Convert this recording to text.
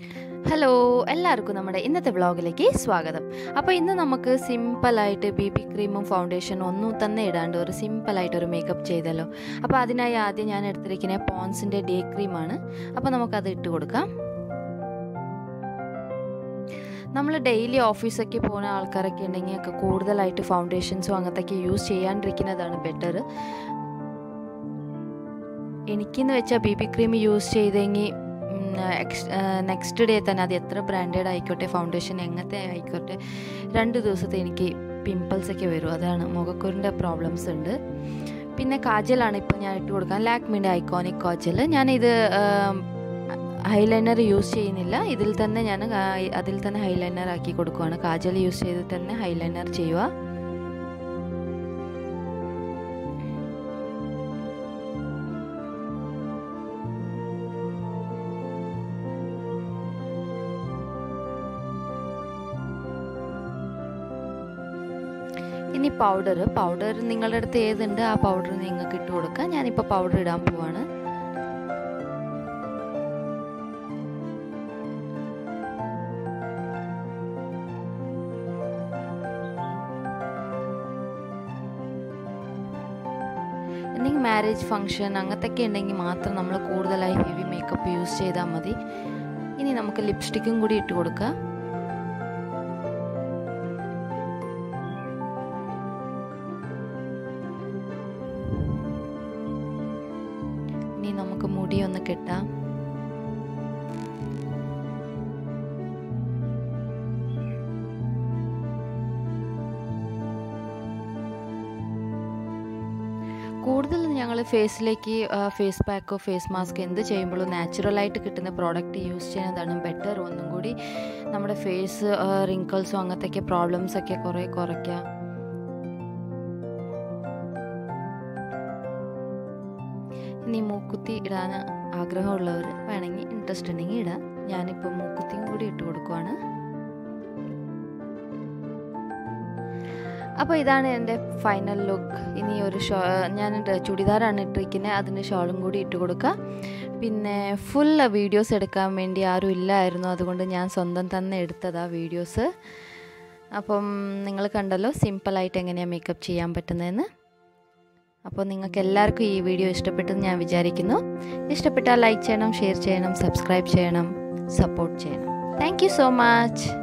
hello എല്ലാവർക്കും നമ്മുടെ ഇന്നത്തെ വ്ളോഗിലേക്ക് സ്വാഗതം അപ്പോൾ ഇന്ന് നമുക്ക് സിമ്പിളായിട്ട് ബി ബി ക്രീമും ഫൗണ്ടേഷനും ഒന്നും തന്നെ ഇടാണ്ട് ഒരു സിമ്പിളായിട്ട് ഒരു മേക്കപ്പ് ചെയ്തല്ലോ അപ്പോൾ അതിനായി ആദ്യം ഞാൻ എടുത്തിരിക്കുന്നത് പോൺസിൻ്റെ ഡേ ക്രീമാണ് അപ്പോൾ നമുക്കത് ഇട്ട് കൊടുക്കാം നമ്മൾ ഡെയിലി ഓഫീസൊക്കെ പോകുന്ന ആൾക്കാരൊക്കെ ഉണ്ടെങ്കിൽ ഒക്കെ കൂടുതലായിട്ട് ഫൗണ്ടേഷൻസും അങ്ങനത്തെയൊക്കെ യൂസ് ചെയ്യാണ്ടിരിക്കുന്നതാണ് ബെറ്റർ എനിക്കെന്ന് വെച്ചാൽ ബി ബി ക്രീം യൂസ് ചെയ്തെങ്കിൽ നെക്സ്റ്റ് ഡേ തന്നെ അത് എത്ര ബ്രാൻഡഡ് ആയിക്കോട്ടെ ഫൗണ്ടേഷൻ എങ്ങനത്തെ ആയിക്കോട്ടെ രണ്ട് ദിവസത്തെ എനിക്ക് പിമ്പിൾസ് ഒക്കെ വരും അതാണ് മുഖക്കുരിൻ്റെ പ്രോബ്ലംസ് ഉണ്ട് പിന്നെ കാജലാണ് ഇപ്പോൾ ഞാൻ ഇട്ട് കൊടുക്കാൻ ലാക്മിൻ്റെ ഐക്കോണിക് കാജൽ ഞാനിത് ഹൈലൈനർ യൂസ് ചെയ്യുന്നില്ല ഇതിൽ തന്നെ ഞാൻ അതിൽ തന്നെ ഹൈലൈനർ ആക്കി കൊടുക്കുവാണ് കാജൽ യൂസ് ചെയ്ത് തന്നെ ഹൈലൈനർ ചെയ്യുക ഇനി പൗഡർ പൗഡർ നിങ്ങളുടെ അടുത്ത് ഏതുണ്ട് ആ പൗഡർ നിങ്ങൾക്ക് ഇട്ട് കൊടുക്കാം ഞാനിപ്പോൾ പൗഡർ ഇടാൻ പോവാണ് എന്തെങ്കിലും മാരേജ് ഫങ്ഷൻ അങ്ങനത്തെയൊക്കെ ഉണ്ടെങ്കിൽ മാത്രം നമ്മൾ കൂടുതലായി ഹെവി മേക്കപ്പ് യൂസ് ചെയ്താൽ മതി ഇനി നമുക്ക് ലിപ്സ്റ്റിക്കും കൂടി ഇട്ട് കൊടുക്കാം ഇനി നമുക്ക് മുടി ഒന്ന് കെട്ടാം കൂടുതൽ ഞങ്ങൾ ഫേസിലേക്ക് ഫേസ് പാക്കോ ഫേസ് മാസ്ക് എന്ത് ചെയ്യുമ്പോഴും നാച്ചുറലായിട്ട് കിട്ടുന്ന പ്രോഡക്റ്റ് യൂസ് ചെയ്യുന്നതാണ് ബെറ്റർ ഒന്നും കൂടി നമ്മുടെ ഫേസ് റിങ്കിൾസും അങ്ങനത്തെയൊക്കെ പ്രോബ്ലംസ് ഒക്കെ കുറേ കുറയ്ക്കാം ഇനി മൂക്കുത്തി ഇടാൻ ആഗ്രഹമുള്ളവർ വേണമെങ്കിൽ ഇൻട്രസ്റ്റ് ഉണ്ടെങ്കിൽ ഇടാം ഞാനിപ്പോൾ മൂക്കുത്തിയും കൂടി ഇട്ട് കൊടുക്കുവാണ് അപ്പോൾ ഇതാണ് എൻ്റെ ഫൈനൽ ലുക്ക് ഇനി ഒരു ഷോ ഞാൻ ചുടിദാറാണ് ഇട്ടിരിക്കുന്നത് അതിന് ഷോളും കൂടി ഇട്ട് കൊടുക്കുക പിന്നെ ഫുൾ വീഡിയോസ് എടുക്കാൻ വേണ്ടി ആരും ഇല്ലായിരുന്നു അതുകൊണ്ട് ഞാൻ സ്വന്തം തന്നെ എടുത്തതാ വീഡിയോസ് അപ്പം നിങ്ങൾ കണ്ടല്ലോ സിമ്പിളായിട്ട് എങ്ങനെയാണ് മേക്കപ്പ് ചെയ്യാൻ പറ്റുന്നതെന്ന് അപ്പോൾ നിങ്ങൾക്ക് എല്ലാവർക്കും ഈ വീഡിയോ ഇഷ്ടപ്പെട്ടെന്ന് ഞാൻ വിചാരിക്കുന്നു ഇഷ്ടപ്പെട്ടാൽ ലൈക്ക് ചെയ്യണം ഷെയർ ചെയ്യണം സബ്സ്ക്രൈബ് ചെയ്യണം സപ്പോർട്ട് ചെയ്യണം താങ്ക് സോ മച്ച്